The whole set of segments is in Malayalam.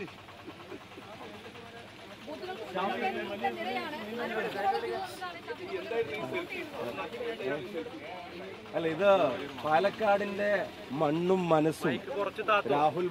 ബൂത്തുകൾക്ക് മുന്നിൽ നീണ്ട നിരയാണ് അതിനോട് അല്ല ഇത് പാലക്കാടിന്റെ മണ്ണും മനസ്സും രാഹുൽ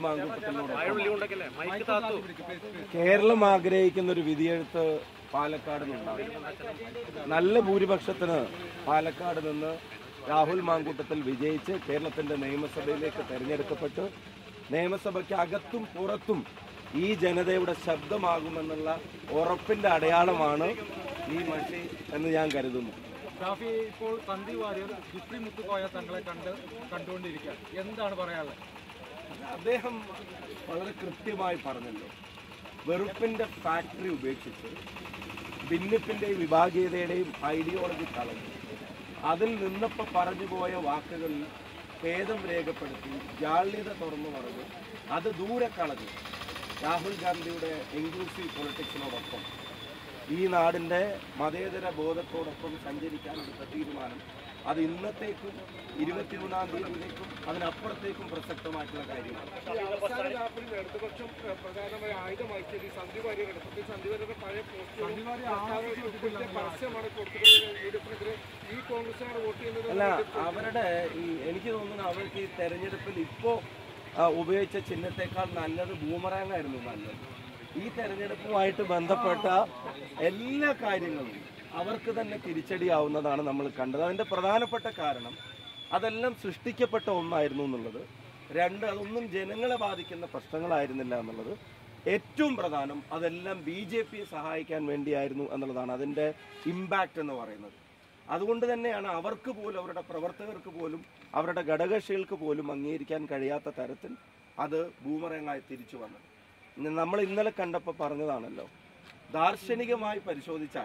മാങ്കൂട്ടത്തിനോടൊപ്പം കേരളം ആഗ്രഹിക്കുന്ന ഒരു വിധിയെഴുത്ത് പാലക്കാട് നിന്നുണ്ടാകും നല്ല ഭൂരിപക്ഷത്തിന് പാലക്കാട് നിന്ന് രാഹുൽ മാങ്കൂട്ടത്തിൽ വിജയിച്ച് കേരളത്തിന്റെ നിയമസഭയിലേക്ക് തെരഞ്ഞെടുക്കപ്പെട്ട് നിയമസഭയ്ക്ക് അകത്തും പുറത്തും ഈ ജനതയുടെ ശബ്ദമാകുമെന്നുള്ള ഉറപ്പിന്റെ അടയാളമാണ് ഈ മഷി എന്ന് ഞാൻ കരുതുന്നു ഷാഫി ഇപ്പോൾ സന്ദീപ് വാര്യർ ജിഫ്രി മുത്തുക്കോയ തങ്ങളെ കണ്ട് കണ്ടുകൊണ്ടിരിക്കുക എന്താണ് പറയാനുള്ളത് അദ്ദേഹം വളരെ കൃത്യമായി പറഞ്ഞല്ലോ വെറുപ്പിന്റെ ഫാക്ടറി ഉപേക്ഷിച്ച് ഭിന്നിപ്പിന്റെയും വിഭാഗീയതയുടെയും ഐഡിയോളജി കളഞ്ഞു അതിൽ നിന്നപ്പോൾ പറഞ്ഞു പോയ വാക്കുകളിൽ ഭേദം രേഖപ്പെടുത്തി ജാള്യത തുറന്നു പറഞ്ഞു അത് ദൂരെ കളഞ്ഞു രാഹുൽ ഗാന്ധിയുടെ ഇൻക്ലൂസീവ് പൊളിറ്റിക്സിനോടൊപ്പം ഈ നാടിന്റെ മതേതര ബോധത്തോടൊപ്പം സഞ്ചരിക്കാനെടുത്ത തീരുമാനം അത് ഇന്നത്തേക്കും ഇരുപത്തിമൂന്നാം തീയതിയിലേക്കും അതിനപ്പുറത്തേക്കും പ്രസക്തമായിട്ടുള്ള കാര്യമാണ് അവസാന ലാപ്പിൽ ഇടതുപക്ഷം ഏഹ്, പ്രധാനമായി ആയുധമാക്കിയത് ഈ സന്ധി വാര്യരുടെ പ്രത്യേകിച്ച് സന്ധി വാര്യരുടെ പഴയ പോസ്റ്റുകൾ പരസ്യമാണ് കൊടുത്തിട്ടുള്ളത് യു ഡി എഫിനെതിരെ ഈ കോൺഗ്രസിനാണ് വോട്ട് ചെയ്യുന്നത് അല്ല അവരുടെ ഈ എനിക്ക് തോന്നുന്നു അവർക്ക് ഈ തെരഞ്ഞെടുപ്പിൽ ഇപ്പോ ആ, ഉപയോഗിച്ച ചിഹ്നത്തെക്കാൾ നല്ലത് ബൂമറാങ് ആയിരുന്നു നല്ലത് ഈ തെരഞ്ഞെടുപ്പുമായിട്ട് ബന്ധപ്പെട്ട എല്ലാ കാര്യങ്ങളും അവർക്ക് തന്നെ തിരിച്ചടിയാവുന്നതാണ് നമ്മൾ കണ്ടത് അതിന്റെ പ്രധാനപ്പെട്ട കാരണം അതെല്ലാം സൃഷ്ടിക്കപ്പെട്ട ഒന്നായിരുന്നു എന്നുള്ളത് രണ്ട് അതൊന്നും ജനങ്ങളെ ബാധിക്കുന്ന പ്രശ്നങ്ങളായിരുന്നില്ല എന്നുള്ളത് ഏറ്റവും പ്രധാനം അതെല്ലാം ബി ജെ പിയെ സഹായിക്കാൻ വേണ്ടിയായിരുന്നു എന്നുള്ളതാണ് അതിന്റെ ഇമ്പാക്റ്റ് എന്ന് പറയുന്നത് അതുകൊണ്ട് തന്നെയാണ് അവർക്ക് പോലും അവരുടെ പ്രവർത്തകർക്ക് പോലും അവരുടെ ഘടകകക്ഷികൾക്ക് പോലും അംഗീകരിക്കാൻ കഴിയാത്ത തരത്തിൽ അത് ബൂമറങ്ങായി തിരിച്ചു വന്നത് ഇന്ന് നമ്മൾ ഇന്നലെ കണ്ടപ്പോൾ പറഞ്ഞതാണല്ലോ ദാർശനികമായി പരിശോധിച്ചാൽ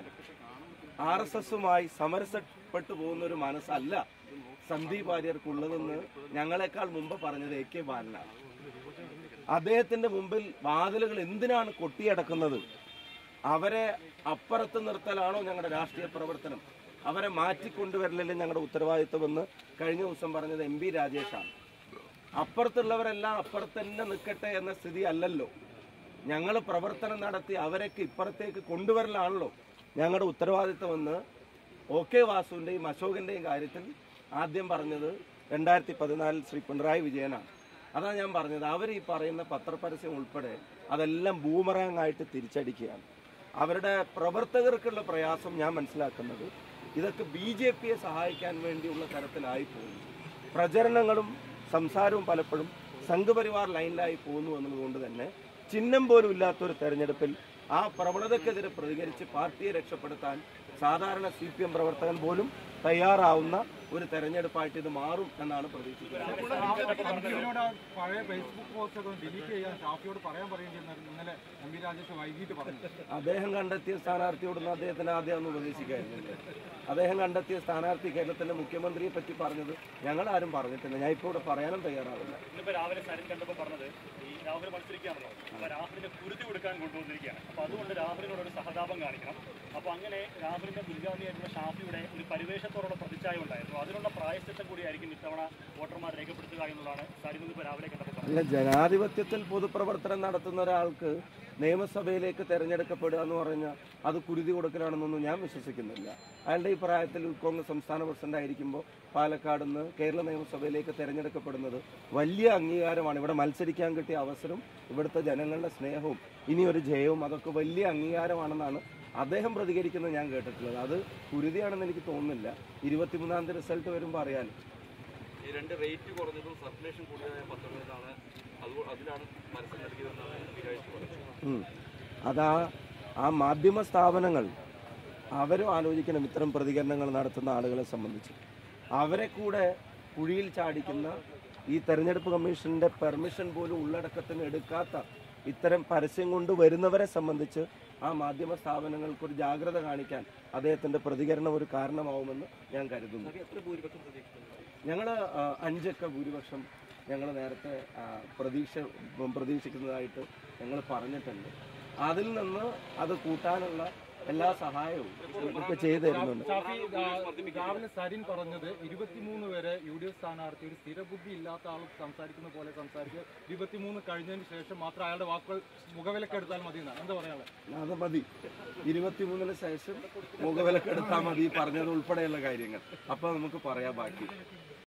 ആർ എസ് എസുമായി സമരസപ്പെട്ടു പോകുന്ന ഒരു മനസ്സല്ല സന്ദീപ് വാര്യർക്കുള്ളതെന്ന് ഞങ്ങളെക്കാൾ മുമ്പ് പറഞ്ഞത് എ കെ ബാലനാണ് അദ്ദേഹത്തിന്റെ മുമ്പിൽ വാതിലുകൾ എന്തിനാണ് കൊട്ടിയടക്കുന്നത് അവരെ അപ്പുറത്ത് നിർത്തലാണോ ഞങ്ങളുടെ രാഷ്ട്രീയ പ്രവർത്തനം അവരെ മാറ്റിക്കൊണ്ടുവരലല്ലേ ഞങ്ങളുടെ ഉത്തരവാദിത്വമെന്ന് കഴിഞ്ഞ ദിവസം പറഞ്ഞത് എം പി രാജേഷാണ് അപ്പുറത്തുള്ളവരെല്ലാം അപ്പുറത്ത് തന്നെ നിൽക്കട്ടെ എന്ന സ്ഥിതി അല്ലല്ലോ ഞങ്ങൾ പ്രവർത്തനം നടത്തി അവരൊക്കെ ഇപ്പുറത്തേക്ക് കൊണ്ടുവരലാണല്ലോ ഞങ്ങളുടെ ഉത്തരവാദിത്വമെന്ന് ഒ കെ വാസുവിൻ്റെയും അശോകൻ്റെയും കാര്യത്തിൽ ആദ്യം പറഞ്ഞത് രണ്ടായിരത്തി പതിനാലിൽ ശ്രീ പിണറായി വിജയനാണ് അതാണ് ഞാൻ പറഞ്ഞത് അവർ ഈ പറയുന്ന പത്രപരസ്യം ഉൾപ്പെടെ അതെല്ലാം ബൂമറാങ് ആയിട്ട് തിരിച്ചടിക്കുകയാണ് അവരുടെ പ്രവർത്തകർക്കുള്ള പ്രയാസം ഞാൻ മനസ്സിലാക്കുന്നത് ഇതൊക്കെ ബി ജെ പിയെ സഹായിക്കാൻ വേണ്ടിയുള്ള തരത്തിലായി പോകുന്നു പ്രചരണങ്ങളും സംസാരവും പലപ്പോഴും സംഘപരിവാർ ലൈനിലായി പോകുന്നു എന്നതുകൊണ്ട് തന്നെ ചിഹ്നം പോലും ഇല്ലാത്തൊരു തെരഞ്ഞെടുപ്പിൽ ആ പ്രവണതക്കെതിരെ പ്രതികരിച്ച് പാർട്ടിയെ രക്ഷപ്പെടുത്താൻ സാധാരണ സി പി എം പ്രവർത്തകൻ പോലും തയ്യാറാവുന്ന ഒരു തെരഞ്ഞെടുപ്പായിട്ട് ഇത് മാറും എന്നാണ് പ്രതീക്ഷിക്കുന്നത് സന്ദീപിനോട് ആ പഴയ ഫേസ്ബുക്ക് പോസ്റ്റ് ഒക്കെ ഡിലീറ്റ് ചെയ്യാൻ ഷാഫിയോട് പറയാൻ പറയുകയും ഇന്നലെ എം വി രാജേഷ് വൈകിട്ട് പറഞ്ഞു അദ്ദേഹം കണ്ടെത്തിയ സ്ഥാനാർത്ഥിയോടൊന്നും അദ്ദേഹത്തിന് ആദ്യം ഒന്ന് ഉപദേശിക്കായിരുന്നില്ല അദ്ദേഹം കണ്ടെത്തിയ സ്ഥാനാർത്ഥി കേരളത്തിന്റെ മുഖ്യമന്ത്രിയെ പറ്റി പറഞ്ഞത് ഞങ്ങൾ ആരും പറഞ്ഞിട്ടില്ല ഞാൻ ഇപ്പോൾ ഇവിടെ പറയാനും തയ്യാറാവില്ല ഇന്നിപ്പോ രാവിലെ സരിൻ കണ്ടപ്പോൾ പറഞ്ഞത് ഈ രാഹുൽ മത്സരിക്കുകയാണല്ലോ അപ്പൊ രാഹുലിനെ കുരുതി കൊടുക്കാൻ കൊണ്ടുവന്നിരിക്കുകയാണ് അപ്പൊ അതുകൊണ്ട് രാഹുലിനോട് ഒരു സഹതാപം കാണിക്കണം അപ്പൊ അങ്ങനെ രാഹുലിന്റെ മുൻഗാമിയായിട്ടുള്ള ഷാഫിയുടെ ഒരു പരിവേഷത്തോടുള്ള പ്രതിച്ഛായ ഉണ്ടായിരുന്നു അതിനുള്ള പ്രായശ്ചിത്തം കൂടിയായിരിക്കും ഇത്തവണ വോട്ടർമാർ രേഖപ്പെടുത്തുക എന്നുള്ളതാണ് സരിൻ ഇന്നിപ്പോ രാവിലെ കണ്ടപ്പോൾ പറഞ്ഞത് അല്ല ജനാധിപത്യത്തിൽ പൊതുപ്രവർത്തനം നടത്തുന്ന ഒരാൾക്ക് നിയമസഭയിലേക്ക് തെരഞ്ഞെടുക്കപ്പെടുക എന്ന് പറഞ്ഞാൽ അത് കുരുതി കൊടുക്കലാണെന്നൊന്നും ഞാൻ വിശ്വസിക്കുന്നില്ല അയാളുടെ ഈ പ്രായത്തിൽ കോൺഗ്രസ് സംസ്ഥാന പ്രസിഡന്റ് ആയിരിക്കുമ്പോൾ പാലക്കാട് നിന്ന് കേരള നിയമസഭയിലേക്ക് തെരഞ്ഞെടുക്കപ്പെടുന്നത് വലിയ അംഗീകാരമാണ് ഇവിടെ മത്സരിക്കാൻ കിട്ടിയ അവസരം ഇവിടുത്തെ ജനങ്ങളുടെ സ്നേഹവും ഇനി ഒരു ജയവും അതൊക്കെ വലിയ അംഗീകാരമാണെന്നാണ് അദ്ദേഹം പ്രതികരിക്കുന്നത് ഞാൻ കേട്ടിട്ടുള്ളത് അത് കുരുതിയാണെന്ന് എനിക്ക് തോന്നുന്നില്ല ഇരുപത്തിമൂന്നാം തീയതി റിസൾട്ട് വരുമ്പോൾ അറിയാലോ ഈ രണ്ട് റേറ്റ് കുറഞ്ഞതും സർക്കുലേഷൻ കൂടിയതായ പത്രങ്ങളിലാണ് അത് അതിലാണ് പരസ്യം നൽകിയതെന്നാണ് വിചാരിച്ചു പറഞ്ഞത് ഉം. അതാ ആ മാധ്യമ സ്ഥാപനങ്ങൾ അവരും ആലോചിക്കണം ഇത്തരം പ്രതികരണങ്ങൾ നടത്തുന്ന ആളുകളെ സംബന്ധിച്ച് അവരെ കൂടെ കുഴിയിൽ ചാടിക്കുന്ന ഈ തെരഞ്ഞെടുപ്പ് കമ്മീഷന്റെ പെർമിഷൻ പോലും ഉള്ളടക്കത്തിന് എടുക്കാത്ത ഇത്തരം പരസ്യം കൊണ്ട് വരുന്നവരെ സംബന്ധിച്ച് ആ മാധ്യമ സ്ഥാപനങ്ങൾക്ക് ഒരു ജാഗ്രത കാണിക്കാൻ അദ്ദേഹത്തിന്റെ പ്രതികരണം ഒരു കാരണമാവുമെന്ന് ഞാൻ കരുതുന്നു എത്ര ഭൂരിപക്ഷം പ്രതീക്ഷിക്കുന്നു ഞങ്ങൾ അഞ്ചൊക്കെ ഭൂരിപക്ഷം ഞങ്ങൾ നേരത്തെ ആ, പ്രതീക്ഷ പ്രതീക്ഷിക്കുന്നതായിട്ട് ഞങ്ങൾ പറഞ്ഞിട്ടുണ്ട് അതിൽ നിന്ന് അത് കൂട്ടാനുള്ള എല്ലാ സഹായവും നമുക്ക് ചെയ്തു തരുന്നുണ്ട് ഷാഫി ആ, രാവിലെ സരിൻ പറഞ്ഞത് ഇരുപത്തിമൂന്ന് വരെ യു ഡി എഫ് സ്ഥാനാർത്ഥി ഒരു സ്ഥിരബുദ്ധി ഇല്ലാത്ത ആൾ സംസാരിക്കുന്ന പോലെ സംസാരിക്കുക ഇരുപത്തിമൂന്ന് കഴിഞ്ഞതിന് ശേഷം മാത്രം അയാളുടെ വാക്കുകൾ മുഖവിലക്കെടുത്താൽ മതി എന്നാണ് എന്താ പറയാനുള്ളത് അത് മതി ഇരുപത്തിമൂന്നിന് ശേഷം മുഖവിലക്കെടുത്താൽ മതി പറഞ്ഞത് ഉൾപ്പെടെയുള്ള കാര്യങ്ങൾ അപ്പൊ നമുക്ക് പറയാം ബാക്കി